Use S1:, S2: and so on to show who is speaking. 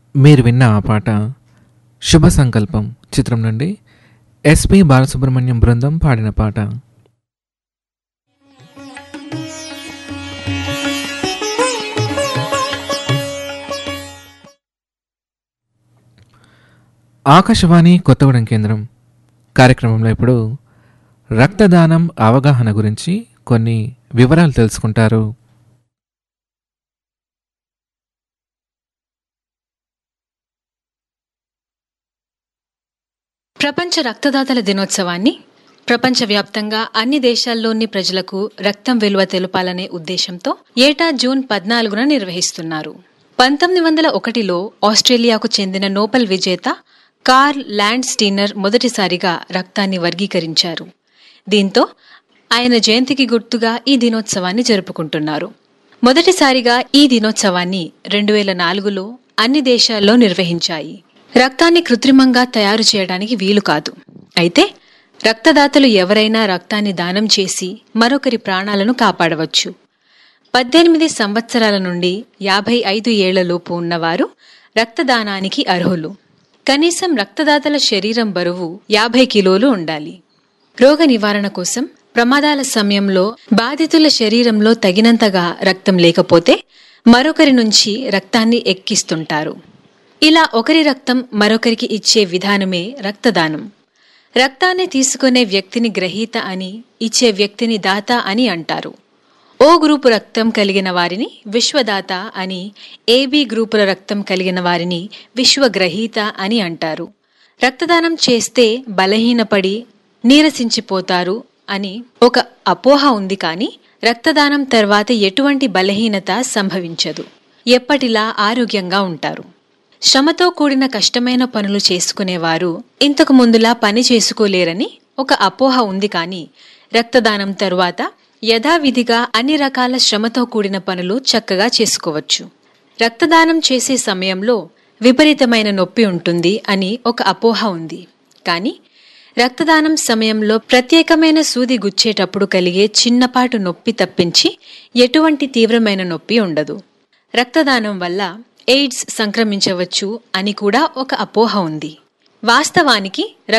S1: మీరు విన్న ఆ పాట శుభ సంకల్పం చిత్రం నుండి ఎస్పి బాలసుబ్రహ్మణ్యం బృందం పాడిన పాట ఆకాశవాణి కొత్తగూడెం కేంద్రం కార్యక్రమంలో ఇప్పుడు రక్తదానం అవగాహన గురించి కొన్ని వివరాలు తెలుసుకుంటారు
S2: ప్రపంచ రక్తదాతల దినోత్సవాన్ని ప్రపంచవ్యాప్తంగా అన్ని దేశాల్లోని ప్రజలకు రక్తం విలువ తెలపాలనే ఉద్దేశంతో ఏటా జూన్ పద్నాలుగున నిర్వహిస్తున్నారు పంతొమ్మిది వందల ఒకటిలో ఆస్ట్రేలియాకు చెందిన నోబెల్ విజేత కార్ల్ ల్యాండ్ స్టీనర్ మొదటిసారిగా రక్తాన్ని వర్గీకరించారు దీంతో ఆయన జయంతికి గుర్తుగా ఈ దినోత్సవాన్ని జరుపుకుంటున్నారు మొదటిసారిగా ఈ దినోత్సవాన్ని రెండు వేల నాలుగులో అన్ని దేశాల్లో నిర్వహించాయి రక్తాన్ని కృత్రిమంగా తయారు చేయడానికి వీలు కాదు అయితే రక్తదాతలు ఎవరైనా రక్తాన్ని దానం చేసి మరొకరి ప్రాణాలను కాపాడవచ్చు పద్దెనిమిది సంవత్సరాల నుండి యాభై ఐదు ఏళ్లలోపు ఉన్నవారు రక్తదానానికి అర్హులు కనీసం రక్తదాతల శరీరం బరువు యాభై కిలోలు ఉండాలి రోగ నివారణ కోసం ప్రమాదాల సమయంలో బాధితుల శరీరంలో తగినంతగా రక్తం లేకపోతే మరొకరి నుంచి రక్తాన్ని ఎక్కిస్తుంటారు ఇలా ఒకరి రక్తం మరొకరికి ఇచ్చే విధానమే రక్తదానం రక్తాన్ని తీసుకునే వ్యక్తిని గ్రహీత అని ఇచ్చే వ్యక్తిని దాత అని అంటారు ఓ గ్రూపు రక్తం కలిగిన వారిని విశ్వదాత అని ఏబి గ్రూపుల రక్తం కలిగిన వారిని విశ్వగ్రహీత అని అంటారు రక్తదానం చేస్తే బలహీనపడి నీరసించిపోతారు అని ఒక అపోహ ఉంది కానీ రక్తదానం తర్వాత ఎటువంటి బలహీనత సంభవించదు ఎప్పటిలా ఆరోగ్యంగా ఉంటారు శ్రమతో కూడిన కష్టమైన పనులు చేసుకునేవారు ఇంతకు ముందులా పని చేసుకోలేరని ఒక అపోహ ఉంది కానీ రక్తదానం తరువాత యథావిధిగా అన్ని రకాల శ్రమతో కూడిన పనులు చక్కగా చేసుకోవచ్చు రక్తదానం చేసే సమయంలో విపరీతమైన నొప్పి ఉంటుంది అని ఒక అపోహ ఉంది కానీ రక్తదానం సమయంలో ప్రత్యేకమైన సూది గుచ్చేటప్పుడు కలిగే చిన్నపాటు నొప్పి తప్పించి ఎటువంటి తీవ్రమైన నొప్పి ఉండదు రక్తదానం వల్ల ఎయిడ్స్ సంక్రమించవచ్చు అని కూడా ఒక అపోహ ఉంది వాస్తవానికి